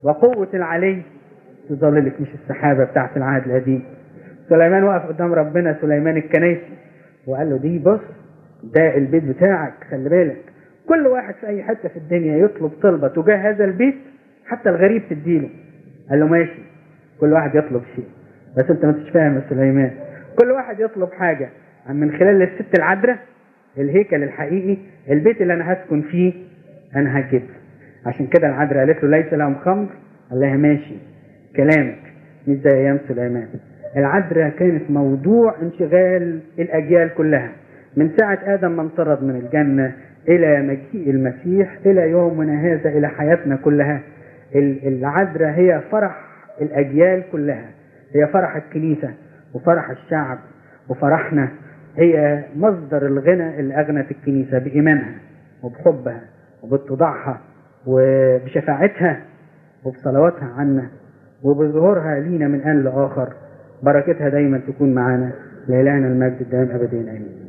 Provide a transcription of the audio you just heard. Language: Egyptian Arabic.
وقوة العلي تظللك مش السحابة بتاعت العهد القديم سليمان وقف قدام ربنا سليمان الكنيسي وقال له دي بص ده البيت بتاعك خلي بالك كل واحد في اي حته في الدنيا يطلب طلبه تجاه هذا البيت حتى الغريب تديله قال له ماشي كل واحد يطلب شيء بس انت ما انتش فاهم يا سليمان كل واحد يطلب حاجه من خلال الست العذراء الهيكل الحقيقي البيت اللي انا هسكن فيه انا هجيب عشان كده العذراء قالت له ليس لهم خمر قال لها ماشي كلامك مش زي ايام سليمان العذراء كانت موضوع انشغال الاجيال كلها من ساعه ادم ما انطرد من الجنه الى مجيء المسيح الى يومنا هذا الى حياتنا كلها العذراء هي فرح الاجيال كلها هي فرح الكنيسه وفرح الشعب وفرحنا هي مصدر الغنى اللي اغنت الكنيسه بايمانها وبحبها وباتضاعها وبشفاعتها وبصلواتها عنا وبظهورها لينا من ان لاخر بركتها دايما تكون معانا لإلهنا المجد الدائم ابدين امين